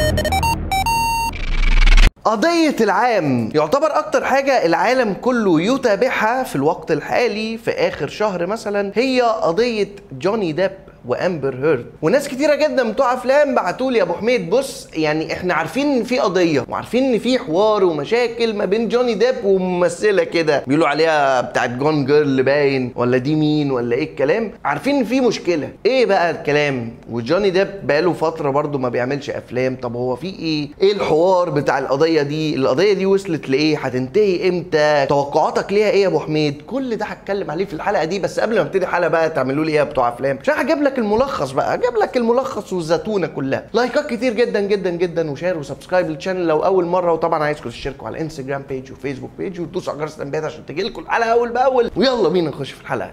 قضية العام يعتبر أكتر حاجة العالم كله يتابعها في الوقت الحالي في آخر شهر مثلا هي قضية جوني ديب وامبر هيرد وناس كتيره جدا بتوع افلام بعتوا لي يا ابو حميد بص يعني احنا عارفين ان في قضيه وعارفين ان في حوار ومشاكل ما بين جوني ديب وممثله كده بيقولوا عليها بتاعت جون جيرل باين ولا دي مين ولا ايه الكلام عارفين ان في مشكله ايه بقى الكلام وجوني ديب بقاله فتره برضه ما بيعملش افلام طب هو في ايه ايه الحوار بتاع القضيه دي القضيه دي وصلت لايه هتنتهي امتى توقعاتك ليها ايه يا ابو حميد كل ده هتكلم عليه في الحلقه دي بس قبل ما ابتدي الحلقه بقى تعملوا لي ايه يا بتوع افلام عشان هجيب لك الملخص بقى هجيب لك الملخص والزتونه كلها لايكات كتير جدا جدا جدا وشير وسبسكرايب للشانل لو اول مره وطبعا عايزكم تشتركوا على الانستجرام بيج وفيسبوك بيج وتدوسوا على جرس التنبيهات عشان تجي لكم الحلقه اول باول ويلا بينا نخش في الحلقه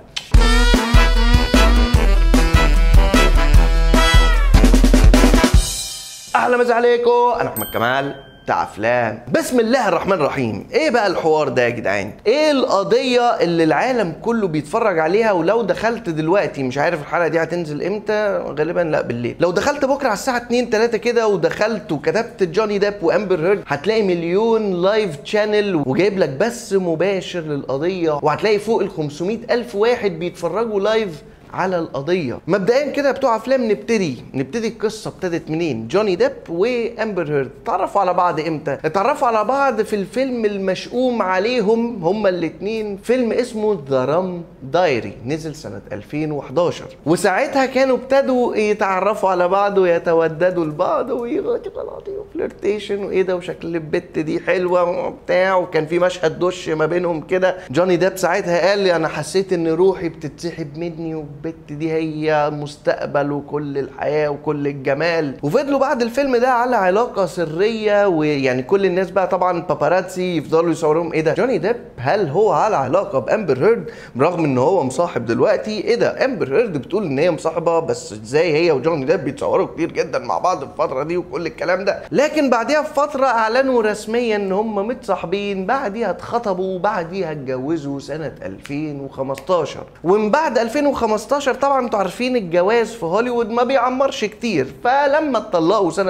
اهلا مسا عليكم انا احمد كمال بتاع افلام بسم الله الرحمن الرحيم ايه بقى الحوار ده يا جدعان ايه القضيه اللي العالم كله بيتفرج عليها ولو دخلت دلوقتي مش عارف الحلقه دي هتنزل امتى غالبا لا بالليل لو دخلت بكره على الساعه 2 3 كده ودخلت وكتبت جوني ديب وامبر هيرد هتلاقي مليون لايف تشانل وجايب لك بث مباشر للقضيه وهتلاقي فوق ال 500 الف واحد بيتفرجوا لايف على القضية مبدئيا كده بتوع افلام نبتدي نبتدي القصة ابتدت منين جوني ديب وامبر هيرد اتعرفوا على بعض امتى اتعرفوا على بعض في الفيلم المشؤوم عليهم هما الاتنين فيلم اسمه ذا رام دايري نزل سنة 2011 وساعتها كانوا ابتدوا يتعرفوا على بعض ويتوددوا لبعض ويغطي قلاطي وفلirtation وايه ده وشكل البت دي حلوة وبتاع وكان في مشهد دش ما بينهم كده جوني ديب ساعتها قال لي انا حسيت ان روحي بتتسحب مني وب البت دي هي مستقبل وكل الحياه وكل الجمال وفضلوا بعد الفيلم ده على علاقه سريه ويعني كل الناس بقى طبعا باباراتسي يفضلوا يصوروهم ايه ده جوني ديب هل هو على علاقه بامبر هيرد برغم ان هو مصاحب دلوقتي ايه ده امبر هيرد بتقول ان هي مصاحبه بس ازاي هي وجوني ديب بيتصوروا كتير جدا مع بعض في الفتره دي وكل الكلام ده لكن بعديها بفتره اعلنوا رسميا ان هم متصاحبين بعديها اتخطبوا وبعديها اتجوزوا سنه 2015 ومن بعد 2015 2016 طبعا انتوا عارفين الجواز في هوليوود ما بيعمرش كتير فلما اتطلقوا سنه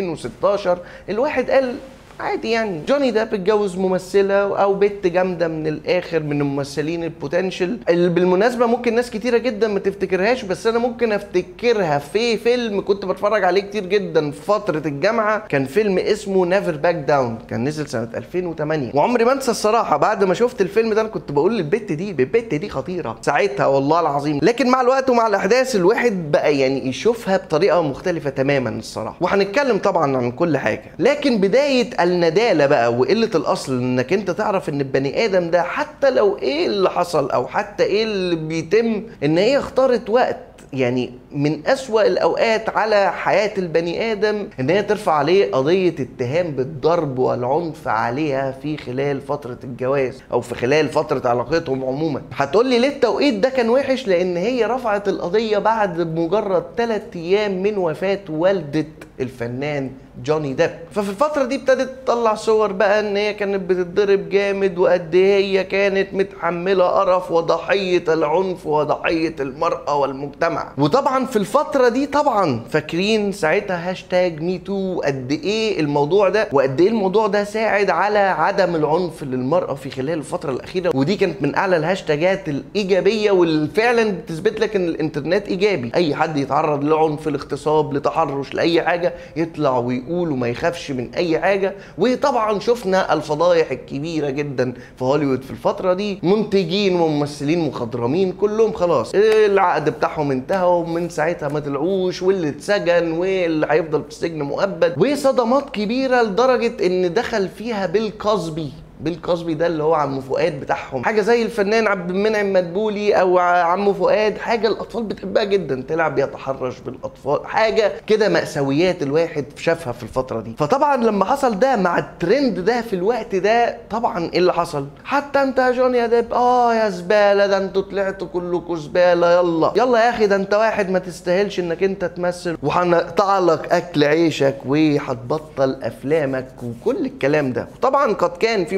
2016 الواحد قال عادي يعني جوني ديب اتجوز ممثله او بنت جامده من الاخر من الممثلين البوتنشال اللي بالمناسبه ممكن ناس كتيره جدا ما تفتكرهاش بس انا ممكن افتكرها في فيلم كنت بتفرج عليه كتير جدا في فتره الجامعه كان فيلم اسمه نيفر باك داون كان نزل سنه 2008 وعمري ما انسى الصراحه بعد ما شفت الفيلم ده انا كنت بقول للبت دي البت دي خطيره ساعتها والله العظيم لكن مع الوقت ومع الاحداث الواحد بقى يعني يشوفها بطريقه مختلفه تماما الصراحه وهنتكلم طبعا عن كل حاجه لكن بدايه الندالة بقى وقلة الأصل إنك أنت تعرف إن البني آدم ده حتى لو إيه اللي حصل أو حتى إيه اللي بيتم إن هي اختارت وقت يعني من أسوأ الأوقات على حياة البني آدم إن هي ترفع عليه قضية اتهام بالضرب والعنف عليها في خلال فترة الجواز أو في خلال فترة علاقتهم عموما هتقول لي ليه التوقيت ده كان وحش لأن هي رفعت القضية بعد مجرد ثلاث أيام من وفاة والدة الفنان جوني ديب ففي الفترة دي ابتدت تطلع صور بقى ان هي كانت بتتضرب جامد وقد ايه هي كانت متحملة قرف وضحية العنف وضحية المرأة والمجتمع وطبعا في الفترة دي طبعا فاكرين ساعتها هاشتاج مي تو قد ايه الموضوع ده وقد ايه الموضوع ده ساعد على عدم العنف للمرأة في خلال الفترة الأخيرة ودي كانت من أعلى الهاشتاجات الإيجابية واللي فعلا بتثبت لك ان الانترنت إيجابي أي حد يتعرض لعنف لاغتصاب لتحرش لأي حاجة يطلع ويقول يقول وما يخافش من اي حاجه وطبعا شفنا الفضايح الكبيره جدا في هوليوود في الفتره دي منتجين وممثلين مخضرمين كلهم خلاص العقد بتاعهم انتهى ومن ساعتها ما طلعوش واللي اتسجن واللي هيفضل في السجن مؤبد وصدمات كبيره لدرجه ان دخل فيها بيل كوزبي بيل كوزبي ده اللي هو عم فؤاد بتاعهم حاجه زي الفنان عبد المنعم مدبولي او عم فؤاد حاجه الاطفال بتحبها جدا طلع بيتحرش بالاطفال حاجه كده ماساويات الواحد شافها في الفتره دي فطبعا لما حصل ده مع الترند ده في الوقت ده طبعا ايه اللي حصل حتى انت يا جوني يا ديب اه يا زباله ده انتوا طلعتوا كلكم زباله يلا يلا يا اخي ده انت واحد ما تستاهلش انك انت تمثل وهنقطع لك اكل عيشك وهتبطل افلامك وكل الكلام ده وطبعا قد كان فيما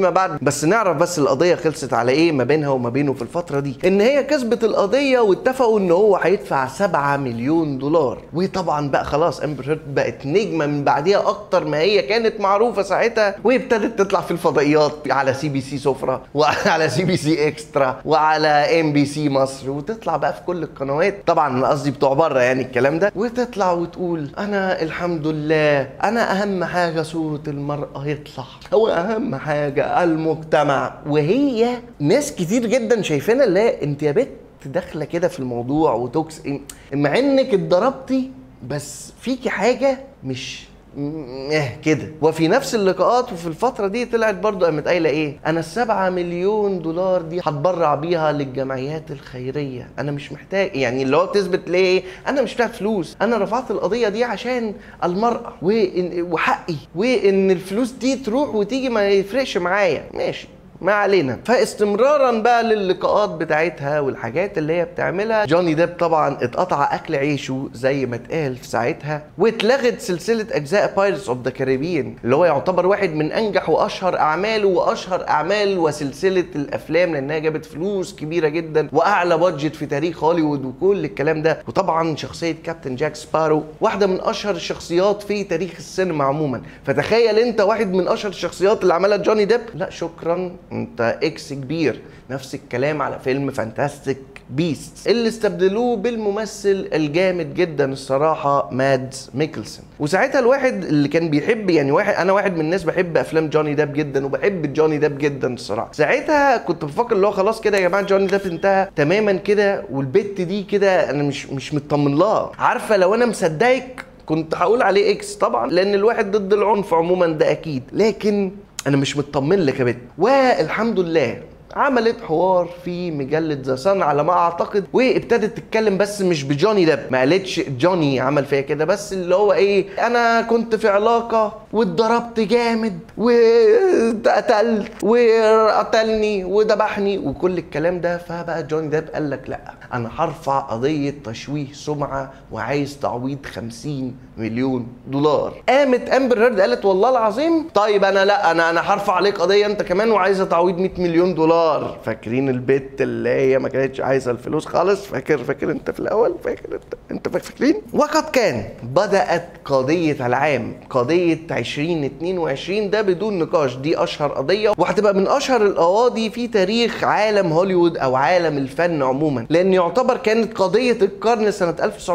فيما بعد بس نعرف بس القضيه خلصت على ايه ما بينها وما بينه في الفتره دي ان هي كسبت القضيه واتفقوا ان هو هيدفع 7 مليون دولار وطبعا بقى خلاص امبر هيرد بقت نجمه من بعديها اكتر ما هي كانت معروفه ساعتها وابتدت تطلع في الفضائيات على سي بي سي سفره وعلى سي بي سي اكسترا وعلى ام بي سي مصر وتطلع بقى في كل القنوات طبعا أنا قصدي بتوع بره يعني الكلام ده وتطلع وتقول انا الحمد لله انا اهم حاجه صوره المراه يطلع هو اهم حاجه المجتمع وهي ناس كتير جدا شايفينها اللي هي انت يا بت داخله كده في الموضوع وتوكس مع انك اتضربتي بس فيكي حاجه مش م- اه كده وفي نفس اللقاءات وفي الفترة دي طلعت برضو قامت قايلة ايه انا السبعة مليون دولار دي هتبرع بيها للجمعيات الخيرية انا مش محتاج يعني اللي هو تثبت ليه ايه انا مش محتاج فلوس انا رفعت القضية دي عشان المرأة وإن وحقي وان الفلوس دي تروح وتيجي ما يفرقش معايا ماشي ما علينا فاستمرارا بقى للقاءات بتاعتها والحاجات اللي هي بتعملها جوني ديب طبعا اتقطع اكل عيشه زي ما اتقال في ساعتها واتلغت سلسله اجزاء بايرتس اوف ذا كاريبيان اللي هو يعتبر واحد من انجح واشهر اعماله واشهر اعمال وسلسله الافلام لانها جابت فلوس كبيره جدا واعلى بادجت في تاريخ هوليوود وكل الكلام ده وطبعا شخصيه كابتن جاك سبارو واحده من اشهر الشخصيات في تاريخ السينما عموما فتخيل انت واحد من اشهر الشخصيات اللي عملها جوني ديب لا شكرا انت اكس كبير نفس الكلام على فيلم فانتاستيك بيست اللي استبدلوه بالممثل الجامد جدا الصراحه مادز ميكلسون وساعتها الواحد اللي كان بيحب يعني واحد انا واحد من الناس بحب افلام جوني ديب جدا وبحب جوني ديب جدا الصراحه ساعتها كنت بفكر اللي هو خلاص كده يا جماعه جوني ديب انتهى تماما كده والبت دي كده انا مش مش مطمن لها عارفه لو انا مصدقك كنت هقول عليه اكس طبعا لان الواحد ضد العنف عموما ده اكيد لكن انا مش مطمن لك يا بنت والحمد لله عملت حوار في مجلة ذا صن على ما اعتقد وابتدت تتكلم بس مش بجوني ديب ما قالتش جوني عمل فيها كده بس اللي هو ايه انا كنت في علاقة واتضربت جامد واتقتلت وقتلني وذبحني وكل الكلام ده فبقى جوني ديب قال لك لا انا هرفع قضية تشويه سمعة وعايز تعويض 50 مليون دولار قامت امبر هيرد قالت والله العظيم طيب انا لا انا انا هرفع عليك قضيه انت كمان وعايزه تعويض 100 مليون دولار فاكرين البت اللي هي ما كانتش عايزه الفلوس خالص فاكر فاكر انت في الاول فاكر انت انت فاكرين وقد كان بدات قضيه العام قضيه 2022 ده بدون نقاش دي اشهر قضيه وهتبقى من اشهر القواضي في تاريخ عالم هوليوود او عالم الفن عموما لان يعتبر كانت قضيه القرن سنه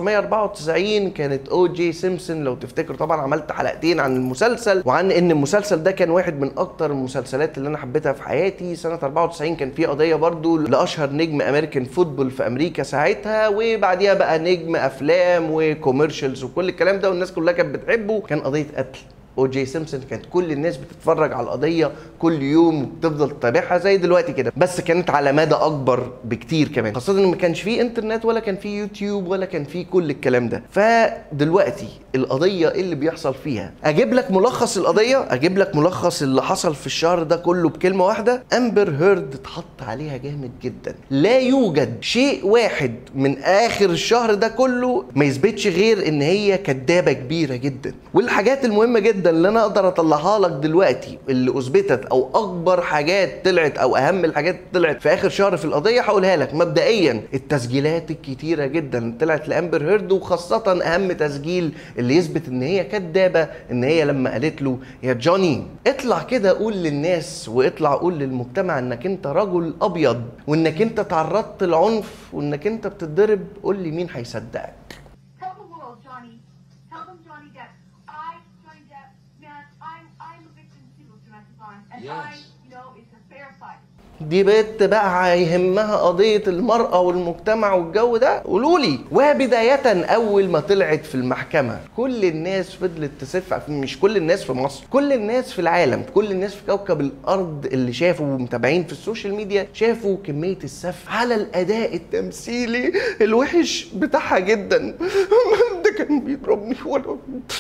1994 كانت او جي سيمبسون لو تفتكروا طبعا عملت حلقتين عن المسلسل وعن ان المسلسل ده كان واحد من اكتر المسلسلات اللي انا حبيتها في حياتي سنه 94 كان في قضيه برضو لاشهر نجم امريكان فوتبول في امريكا ساعتها وبعديها بقى نجم افلام وكوميرشلز وكل الكلام ده والناس كلها كانت بتحبه كان قضيه قتل او جي سيمبسون كانت كل الناس بتتفرج على القضيه كل يوم وبتفضل تتابعها زي دلوقتي كده بس كانت على مدى اكبر بكتير كمان خاصه ان ما كانش فيه انترنت ولا كان فيه يوتيوب ولا كان فيه كل الكلام ده فدلوقتي القضيه ايه اللي بيحصل فيها اجيب لك ملخص القضيه اجيب لك ملخص اللي حصل في الشهر ده كله بكلمه واحده امبر هيرد اتحط عليها جامد جدا لا يوجد شيء واحد من اخر الشهر ده كله ما يثبتش غير ان هي كدابه كبيره جدا والحاجات المهمه جدا اللي انا اقدر اطلعها لك دلوقتي اللي اثبتت او اكبر حاجات طلعت او اهم الحاجات طلعت في اخر شهر في القضيه هقولها لك مبدئيا التسجيلات الكتيره جدا اللي طلعت لامبر هيرد وخاصه اهم تسجيل اللي يثبت ان هي كدابه ان هي لما قالت له يا جوني اطلع كده قول للناس واطلع قول للمجتمع انك انت رجل ابيض وانك انت تعرضت للعنف وانك انت بتتضرب قول لي مين هيصدقك Tell the world, Johnny. Tell them, Johnny Depp. I, Johnny Depp, man, I'm, I'm a victim too of domestic violence, and I, Yes. you know, it's a fair fight. دي بنت بقى هيهمها قضية المرأة والمجتمع والجو ده قولوا لي وبداية أول ما طلعت في المحكمة كل الناس فضلت تسف مش كل الناس في مصر كل الناس في العالم كل الناس في كوكب الأرض اللي شافوا ومتابعين في السوشيال ميديا شافوا كمية السف على الأداء التمثيلي الوحش بتاعها جدا ده كان بيضربني وانا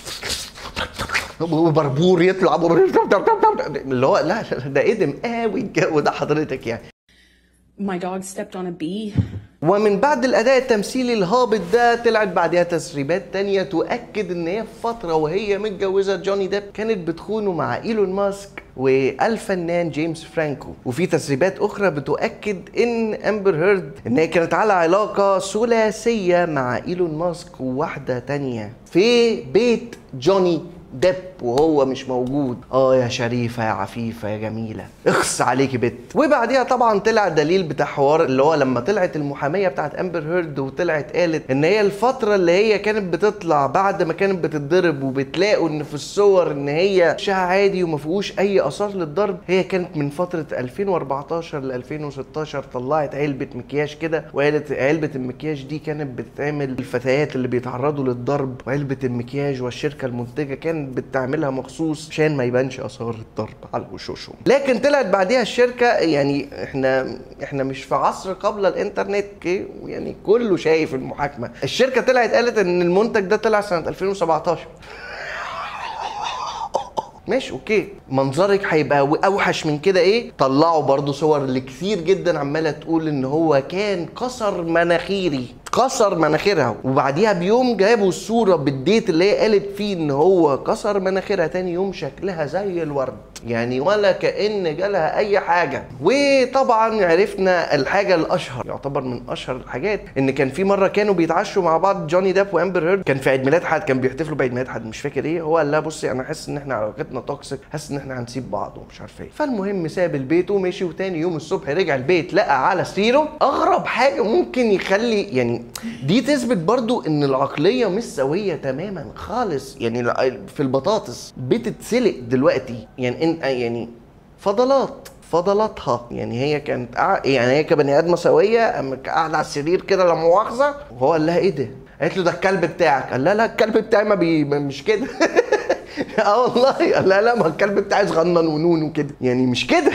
وبربور يطلع اللي هو لا ده ادم قوي الجو ده حضرتك يعني My dog stepped on a bee. ومن بعد الاداء التمثيلي الهابط ده طلعت بعدها تسريبات تانية تؤكد ان هي في فترة وهي متجوزة جوني ديب كانت بتخونه مع ايلون ماسك والفنان جيمس فرانكو وفي تسريبات اخرى بتؤكد ان امبر هيرد ان هي كانت على علاقه ثلاثيه مع ايلون ماسك وواحده تانية في بيت جوني ديب وهو مش موجود اه يا شريفه يا عفيفه يا جميله اخص عليكي بت وبعديها طبعا طلع دليل بتاع حوار اللي هو لما طلعت المحاميه بتاعت امبر هيرد وطلعت قالت ان هي الفتره اللي هي كانت بتطلع بعد ما كانت بتتضرب وبتلاقوا ان في الصور ان هي وشها عادي وما فيهوش اي اثار للضرب هي كانت من فتره 2014 ل 2016 طلعت علبه مكياج كده وقالت علبه المكياج دي كانت بتتعمل الفتيات اللي بيتعرضوا للضرب وعلبه المكياج والشركه المنتجه كانت بتعملها مخصوص عشان ما يبانش اثار الضرب على وشوشهم لكن طلعت بعديها الشركه يعني احنا احنا مش في عصر قبل الانترنت اوكي يعني كله شايف المحاكمه الشركه طلعت قالت ان المنتج ده طلع سنه 2017 ماشي اوكي منظرك هيبقى اوحش من كده ايه طلعوا برضو صور لكثير جدا عماله تقول ان هو كان كسر مناخيري كسر مناخيرها وبعديها بيوم جابوا الصوره بالديت اللي هي قالت فيه ان هو كسر مناخيرها تاني يوم شكلها زي الورد يعني ولا كان جالها اي حاجه وطبعا عرفنا الحاجه الاشهر يعتبر من اشهر الحاجات ان كان في مره كانوا بيتعشوا مع بعض جوني ديب وامبر هيرد كان في عيد ميلاد حد كان بيحتفلوا بعيد ميلاد حد مش فاكر ايه هو قال لها بصي انا حاسس ان احنا علاقتنا توكسيك حاسس ان احنا هنسيب بعض ومش عارف ايه فالمهم ساب البيت ومشي وتاني يوم الصبح رجع البيت لقى على سريره اغرب حاجه ممكن يخلي يعني دي تثبت برضو ان العقليه مش سويه تماما خالص يعني في البطاطس بتتسلق دلوقتي يعني انت يعني فضلات فضلاتها يعني هي كانت قاع- يعني هي كبني ادمه سويه اما قاعده على السرير كده لا مؤاخذه وهو قال لها ايه ده؟ قالت له ده الكلب بتاعك قال لا لا الكلب بتاعي ما بي ما- مش كده اه والله قال لا لا ما الكلب بتاعي صغنن ونون وكده يعني مش كده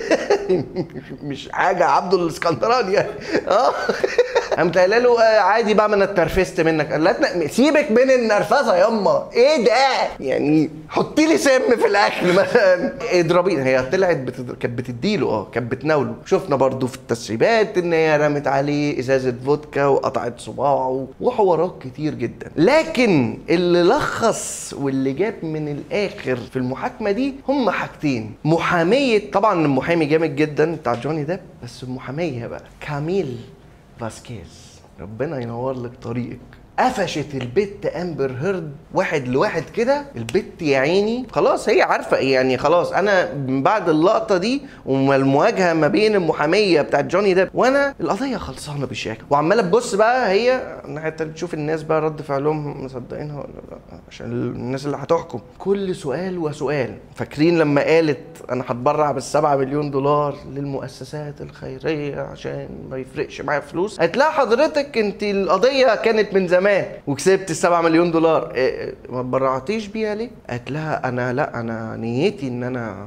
مش حاجه عبده الاسكندراني يعني اه قامت قايله له آه، عادي بقى ما انا اتنرفزت منك قال لها سيبك من النرفزه ياما ايه ده يعني حطي لي سم في الاكل مثلا اضربي هي طلعت بتد... كانت بتديله اه كانت بتناوله شفنا برضو في التسريبات ان هي رمت عليه ازازه فودكا وقطعت صباعه وحوارات كتير جدا لكن اللي لخص واللي جاب من الاخر في المحاكمه دي هم حاجتين محاميه طبعا المحامي جامد جدا بتاع جوني ديب بس المحاميه بقى كاميل فاسكيز ربنا ينور لك طريقك قفشت البت امبر هيرد واحد لواحد كده البت يا عيني خلاص هي عارفه يعني خلاص انا من بعد اللقطه دي والمواجهه ما بين المحاميه بتاعت جوني ديب وانا القضيه خلصانه بالشكل وعماله تبص بقى هي الناحيه التانيه تشوف الناس بقى رد فعلهم مصدقينها ولا لا عشان الناس اللي هتحكم كل سؤال وسؤال فاكرين لما قالت انا هتبرع بالسبعة مليون دولار للمؤسسات الخيريه عشان ما يفرقش معايا فلوس قالت لها حضرتك انت القضيه كانت من زمان وكسبت السبعة مليون دولار إيه إيه، ما اتبرعتيش بيها ليه قالت لها انا لا انا نيتي ان انا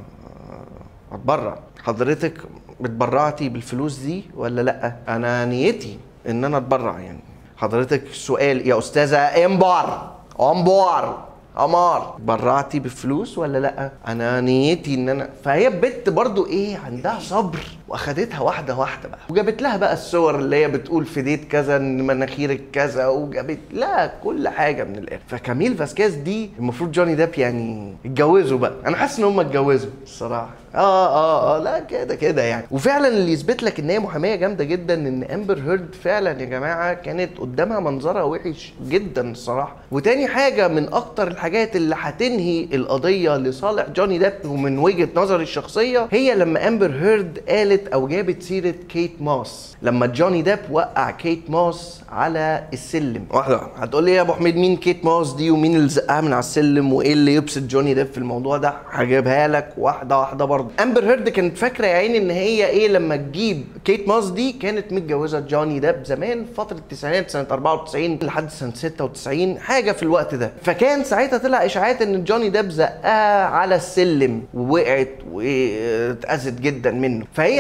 اتبرع حضرتك اتبرعتي بالفلوس دي ولا لا انا نيتي ان انا اتبرع يعني حضرتك سؤال يا استاذه امبار امبار امار برعتي بفلوس ولا لا انا نيتي ان انا فهي البت برضو ايه عندها صبر واخدتها واحده واحده بقى وجابت لها بقى الصور اللي هي بتقول في ديت كذا ان مناخيرك كذا وجابت لا كل حاجه من الاخر فكاميل فاسكيز دي المفروض جوني ديب يعني اتجوزوا بقى انا حاسس ان هم اتجوزوا الصراحه اه اه اه لا كده كده يعني وفعلا اللي يثبت لك ان هي محاميه جامده جدا ان امبر هيرد فعلا يا جماعه كانت قدامها منظرها وحش جدا الصراحه وتاني حاجه من اكتر الحاجات اللي هتنهي القضيه لصالح جوني ديب ومن وجهه نظري الشخصيه هي لما امبر هيرد قالت او جابت سيره كيت موس لما جوني ديب وقع كيت موس على السلم واحده هتقول لي يا ابو حميد مين كيت موس دي ومين اللي زقها من على السلم وايه اللي يبسط جوني ديب في الموضوع ده هجيبها لك واحده واحده برضه امبر هيرد كانت فاكره يا عيني ان هي ايه لما تجيب كيت موس دي كانت متجوزه جوني ديب زمان فتره التسعينات سنه 94 لحد سنه 96 حاجه في الوقت ده فكان ساعتها طلع اشاعات ان جوني ديب زقها على السلم ووقعت واتاذت جدا منه فهي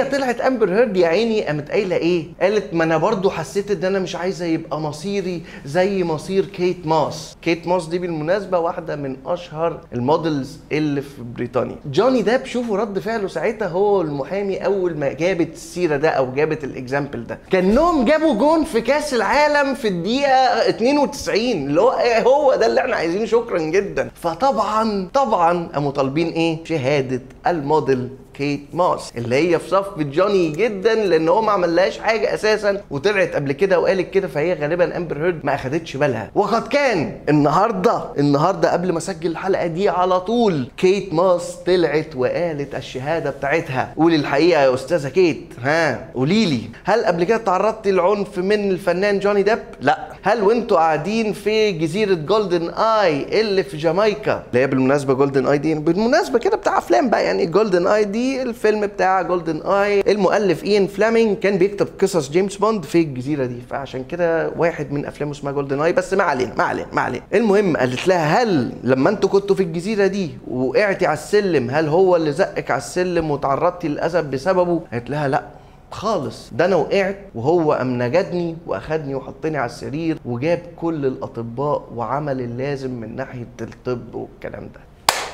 وهي طلعت امبر هيرد يا عيني قامت قايله ايه قالت ما انا برضو حسيت ان انا مش عايزه يبقى مصيري زي مصير كيت ماس كيت ماس دي بالمناسبه واحده من اشهر المودلز اللي في بريطانيا جوني داب شوفوا رد فعله ساعتها هو المحامي اول ما جابت السيره ده او جابت الاكزامبل ده كانهم جابوا جون في كاس العالم في الدقيقه 92 اللي هو إيه هو ده اللي احنا عايزينه شكرا جدا فطبعا طبعا قاموا طالبين ايه شهاده الموديل كيت ماس اللي هي في صف جوني جدا لان هو ما عملهاش حاجه اساسا وطلعت قبل كده وقالت كده فهي غالبا امبر هيرد ما اخدتش بالها وقد كان النهارده النهارده قبل ما اسجل الحلقه دي على طول كيت ماس طلعت وقالت الشهاده بتاعتها قولي الحقيقه يا استاذه كيت ها قولي لي هل قبل كده تعرضتي للعنف من الفنان جوني ديب لا هل وانتوا قاعدين في جزيره جولدن اي اللي في جامايكا اللي هي بالمناسبه جولدن اي دي بالمناسبه كده بتاع افلام بقى يعني جولدن اي دي الفيلم بتاع جولدن اي المؤلف اين فلامينج كان بيكتب قصص جيمس بوند في الجزيره دي فعشان كده واحد من افلامه اسمها جولدن اي بس ما علينا ما علينا ما علينا المهم قالت لها هل لما انتوا كنتوا في الجزيره دي وقعتي على السلم هل هو اللي زقك على السلم وتعرضتي للاذى بسببه قالت لها لا خالص ده انا وقعت وهو قام نجدني واخدني وحطني على السرير وجاب كل الاطباء وعمل اللازم من ناحيه الطب والكلام ده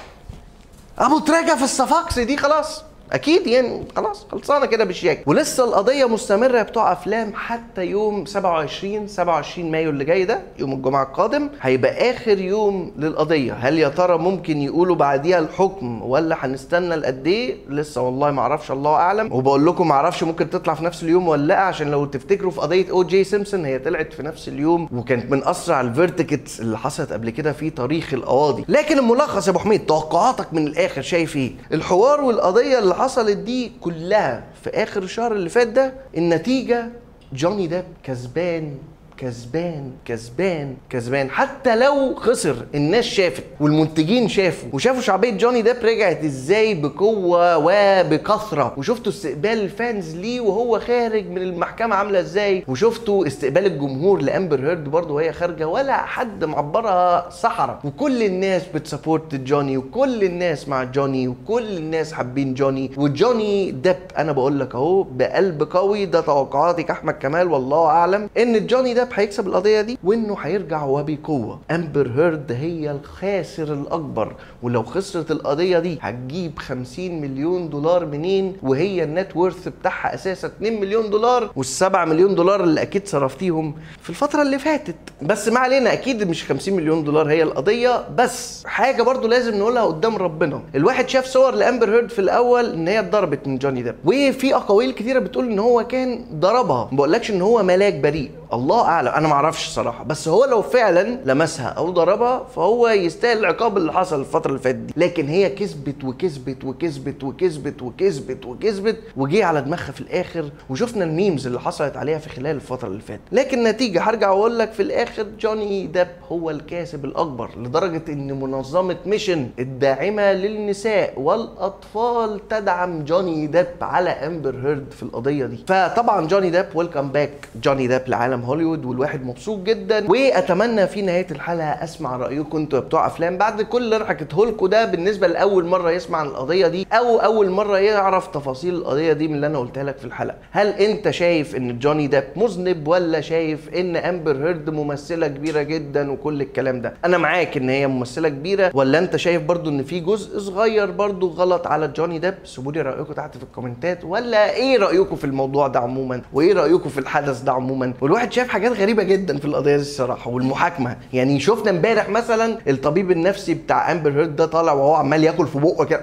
ابو تراجع في الصفاقس دي خلاص اكيد يعني خلاص خلصانه كده بالشياكه ولسه القضيه مستمره بتوع افلام حتى يوم 27 27 مايو اللي جاي ده يوم الجمعه القادم هيبقى اخر يوم للقضيه هل يا ترى ممكن يقولوا بعديها الحكم ولا هنستنى لقد ايه لسه والله ما اعرفش الله اعلم وبقول لكم ما اعرفش ممكن تطلع في نفس اليوم ولا لا عشان لو تفتكروا في قضيه او جي سيمسون هي طلعت في نفس اليوم وكانت من اسرع الفيرتيكتس اللي حصلت قبل كده في تاريخ القواضي لكن الملخص يا ابو حميد توقعاتك من الاخر شايف ايه الحوار والقضيه اللي حصلت دي كلها في اخر الشهر اللي فات ده النتيجه جوني ديب كسبان كسبان كسبان كسبان حتى لو خسر الناس شافت والمنتجين شافوا وشافوا شعبيه جوني ديب رجعت ازاي بقوه وبكثره وشفتوا استقبال الفانز ليه وهو خارج من المحكمه عامله ازاي وشفتوا استقبال الجمهور لامبر هيرد برضه وهي خارجه ولا حد معبرها صحراء وكل الناس بتسابورت جوني وكل الناس مع جوني وكل الناس حابين جوني وجوني ديب انا بقول لك اهو بقلب قوي ده توقعاتي كاحمد كمال والله اعلم ان جوني ديب هيكسب القضيه دي وانه هيرجع وبقوه امبر هيرد هي الخاسر الاكبر ولو خسرت القضيه دي هتجيب 50 مليون دولار منين وهي النت وورث بتاعها اساسا 2 مليون دولار وال7 مليون دولار اللي اكيد صرفتيهم في الفتره اللي فاتت بس ما علينا اكيد مش 50 مليون دولار هي القضيه بس حاجه برضو لازم نقولها قدام ربنا الواحد شاف صور لامبر هيرد في الاول ان هي اتضربت من جوني ديب وفي اقاويل كتيره بتقول ان هو كان ضربها ما بقولكش ان هو ملاك بريء الله اعلم انا ما اعرفش صراحه بس هو لو فعلا لمسها او ضربها فهو يستاهل العقاب اللي حصل الفتره اللي فاتت دي لكن هي كسبت وكسبت وكسبت وكسبت وكسبت وكسبت وجي على دماغها في الاخر وشفنا الميمز اللي حصلت عليها في خلال الفتره اللي فاتت لكن النتيجه هرجع واقول لك في الاخر جوني ديب هو الكاسب الاكبر لدرجه ان منظمه ميشن الداعمه للنساء والاطفال تدعم جوني ديب على امبر هيرد في القضيه دي فطبعا جوني ديب ويلكم باك جوني ديب لعالم هوليوود والواحد مبسوط جدا واتمنى في نهايه الحلقه اسمع رايكم انتوا بتوع افلام بعد كل اللي انا حكيته لكم ده بالنسبه لاول مره يسمع عن القضيه دي او اول مره يعرف تفاصيل القضيه دي من اللي انا قلتها لك في الحلقه هل انت شايف ان جوني ديب مذنب ولا شايف ان امبر هيرد ممثله كبيره جدا وكل الكلام ده انا معاك ان هي ممثله كبيره ولا انت شايف برضو ان في جزء صغير برضو غلط على جوني ديب سيبوا لي رايكم تحت في الكومنتات ولا ايه رايكم في الموضوع ده عموما وايه رايكم في الحدث ده عموما والواحد شايف حاجات غريبه جدا في القضيه دي الصراحه والمحاكمه يعني شفنا امبارح مثلا الطبيب النفسي بتاع امبر هيرد ده طالع وهو عمال ياكل في بقه كده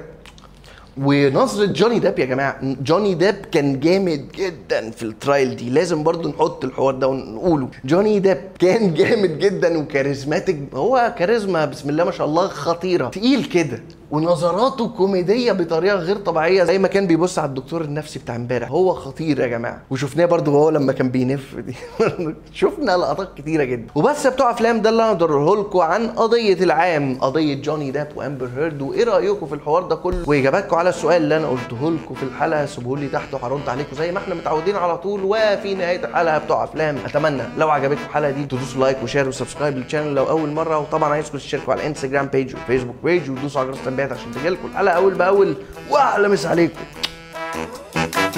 ونظرة جوني ديب يا جماعة جوني ديب كان جامد جدا في الترايل دي لازم برضو نحط الحوار ده ونقوله جوني ديب كان جامد جدا وكاريزماتيك هو كاريزما بسم الله ما شاء الله خطيرة تقيل كده ونظراته كوميديه بطريقه غير طبيعيه زي ما كان بيبص على الدكتور النفسي بتاع امبارح هو خطير يا جماعه وشفناه برضه وهو لما كان بينف دي شفنا لقطات كتيره جدا وبس يا بتوع افلام ده اللي انا اقدره لكم عن قضيه العام قضيه جوني ديب وامبر هيرد وايه رايكم في الحوار ده كله واجاباتكم على السؤال اللي انا قلته لكم في الحلقه سيبوه لي تحت وهرد عليكم زي ما احنا متعودين على طول وفي نهايه الحلقه بتوع افلام اتمنى لو عجبتكم الحلقه دي تدوسوا لايك وشير وسبسكرايب للشانل لو اول مره وطبعا عايزكم تشتركوا على الانستجرام بيج وفيسبوك بيج وتدوسوا على جرس التنبيهات عشان تجيلكم الحلقه اول باول واحلى مسا عليكم